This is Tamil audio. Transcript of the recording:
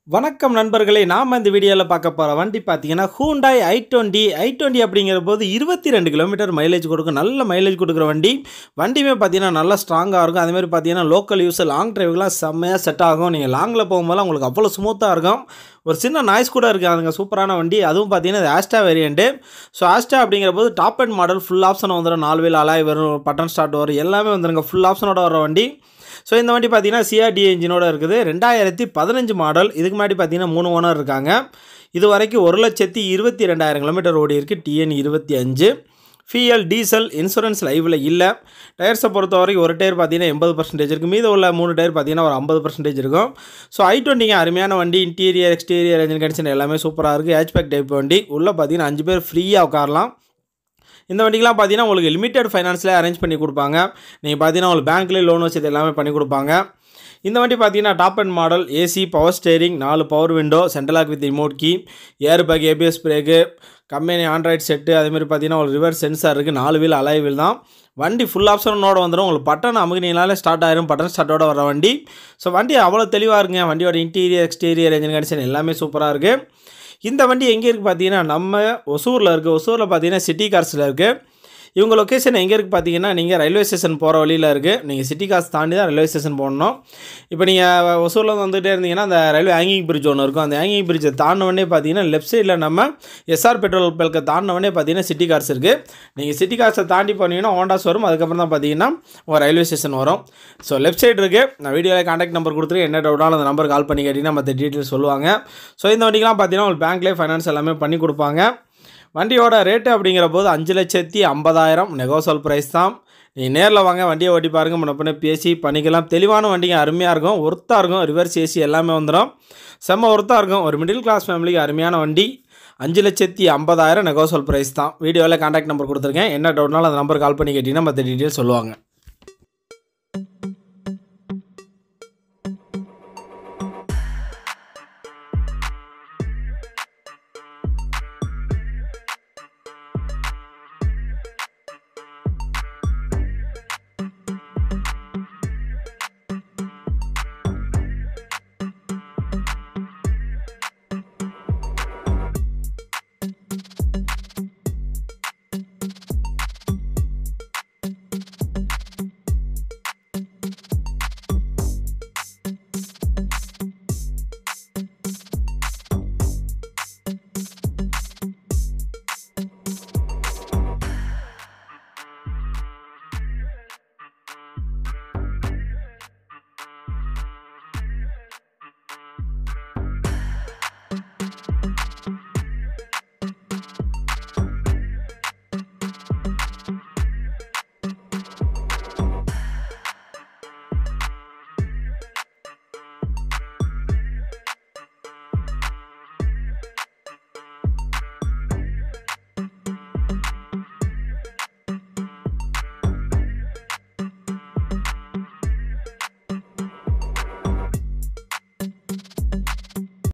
வணக்கம் நண்பர்களே நாம் இந்த வீடியோவில் பார்க்க போகிற வண்டி பார்த்தீங்கன்னா Hyundai I twenty I twenty அப்படிங்கிற போது இருபத்தி ரெண்டு கிலோமீட்டர் மைலேஜ் கொடுக்கும் நல்ல மைலேஜ் கொடுக்குற வண்டி வண்டியுமே பார்த்தீங்கன்னா நல்லா ஸ்ட்ராங்காக இருக்கும் அதேமாதிரி பார்த்தீங்கன்னா லோக்கல் யூஸ் லாங் டிரைவுக்குலாம் செம்மையாக செட் ஆகும் நீங்கள் லாங்கில் போகும்போது உங்களுக்கு அவ்வளோ ஸ்மூத்தாக இருக்கும் ஒரு சின்ன நாய்ஸ் கூட இருக்குது அதுங்க சூப்பரான வண்டி அதுவும் பார்த்தீங்கன்னா இது ஆஸ்டா வேரியண்ட்டு ஸோ ஆஸ்டா அப்படிங்கிற போது top end model full option வந்துடும் நாலு வீல் அலாய் வரும் பட்டன் ஸ்டார்ட் வரும் எல்லாமே வந்துருங்க ஃபுல் ஆப்ஷனோட வர வண்டி ஸோ இந்த வண்டி பார்த்தீங்கன்னா சிஆர்டி இன்ஜினோட இருக்குது ரெண்டாயிரத்தி பதினஞ்சு மாடல் இதுக்கு முன்னாடி பார்த்தீங்கன்னா மூணு ஓனர் இருக்காங்க இது வரைக்கும் ஒரு லட்சத்தி இருபத்தி ரெண்டாயிரம் கிலோமீட்டர் ஓடி இருக்குது டிஎன் இருபத்தி அஞ்சு ஃபிஎல் டீசல் இன்சூரன்ஸ் லைவில் இல்லை டயர்ஸை பொறுத்த வரைக்கும் ஒரு டயர் பார்த்தீங்கன்னா எண்பது பர்சன்டேஜ் இருக்குது மீத உள்ள மூணு டயர் பார்த்தீங்கன்னா ஒரு ஐம்பது பர்சன்டேஜ் இருக்கும் ஸோ ஐ டுவெண்ட்டிங்க அருமையான வண்டி இன்டீரியர் எக்ஸ்டீரியர் என்ஜின் கண்டிஷன் எல்லாமே சூப்பராக இருக்குது ஹேட்ச்பேக் டைப் வண்டி உள்ளே பார்த்தீங்கன்னா அஞ்சு பேர் ஃப்ரீயாக உட்காரலாம் இந்த வண்டிக்கெலாம் பார்த்தீங்கன்னா உங்களுக்கு லிமிடெட் ஃபைனான்ஸில் அரேஞ்ச் பண்ணி கொடுப்பாங்க நீங்கள் பார்த்தீங்கன்னா உங்களுக்கு பேங்க்லேயே லோன் வச்சது எல்லாமே பண்ணி கொடுப்பாங்க இந்த வண்டி பார்த்தீங்கன்னா top end model AC power steering நாலு power window central lock with remote key air bag ABS brake company Android set அதேமாதிரி பார்த்தீங்கன்னா உங்களுக்கு ரிவர்ஸ் சென்சார் இருக்குது நாலு வீல் அலாய் வீல் தான் வண்டி ஃபுல் ஆப்ஷனோட வந்துடும் உங்களுக்கு பட்டன் அமுகினாலே ஸ்டார்ட் ஆயிரும் பட்டன் ஸ்டார்ட்டோட வர வண்டி ஸோ வண்டி அவ்வளோ தெளிவாக இருக்குங்க வண்டியோட இன்டீரியர் எக்ஸ்டீரியர் என்ஜின் கண்டிஷன் எல்லாமே சூப்பராக இருக்குது இந்த வண்டி எங்கே இருக்குது பார்த்தீங்கன்னா நம்ம ஒசூரில் இருக்குது ஒசூரில் பார்த்தீங்கன்னா சிட்டி கார்ஸில் இருக்குது இவங்க லொக்கேஷன் எங்கே இருக்குது பார்த்தீங்கன்னா நீங்கள் ரயில்வே ஸ்டேஷன் போகிற வழியில் இருக்குது நீங்கள் சிட்டி காசு தாண்டி தான் ரயில்வே ஸ்டேஷன் போகணும் இப்போ நீங்கள் ஒசூரில் வந்துகிட்டே இருந்தீங்கன்னா அந்த ரயில்வே ஹேங்கிங் பிரிட்ஜ் ஒன்று இருக்கும் அந்த ஹேங்கிங் பிரிட்ஜை தாண்டினவொடனே பார்த்தீங்கன்னா லெஃப்ட் சைடில் நம்ம எஸ்ஆர் பெட்ரோல் பல்கை தாண்டினவொடனே பார்த்தீங்கன்னா சிட்டி கார்ஸ் இருக்குது நீங்கள் சிட்டி கார்ஸை தாண்டி போனீங்கன்னா ஹோண்டாஸ் வரும் அதுக்கப்புறம் தான் பார்த்தீங்கன்னா ஒரு ரயில்வே ஸ்டேஷன் வரும் ஸோ லெஃப்ட் சைடு இருக்குது நான் வீடியோவில் காண்டாக்ட் நம்பர் கொடுத்துருக்கேன் என்ன டவுட்டாலும் அந்த நம்பர் கால் பண்ணி கேட்டிங்கன்னா மற்ற டீட்டெயில்ஸ் சொல்லுவாங்க ஸோ இந்த வண்டிக்கெலாம் பார்த்தீங்கன்னா உங்களுக்கு பேங்க்லேயே ஃபைனான்ஸ் எல்லாமே பண்ணி கொடுப்பாங்க வண்டியோட ரேட்டு அப்படிங்கிற போது அஞ்சு லட்சத்தி ஐம்பதாயிரம் நெகோசல் ப்ரைஸ் தான் நீங்கள் நேரில் வாங்க வண்டியை ஓட்டி பாருங்கள் முன்னப்பின பேசி பண்ணிக்கலாம் தெளிவான வண்டிங்க அருமையாக இருக்கும் ஒர்த்தாக இருக்கும் ரிவர்ஸ் ஏசி எல்லாமே வந்துடும் செம்ம ஒர்த்தாக இருக்கும் ஒரு மிடில் கிளாஸ் ஃபேமிலிக்கு அருமையான வண்டி அஞ்சு லட்சத்தி ஐம்பதாயிரம் நெகோசல் ப்ரைஸ் தான் வீடியோவில் காண்டாக்ட் நம்பர் கொடுத்துருக்கேன் என்ன டவுட்னாலும் அந்த நம்பர் கால் பண்ணி கேட்டிங்கன்னா மற்ற டீட்டெயில் சொல்லுவாங்க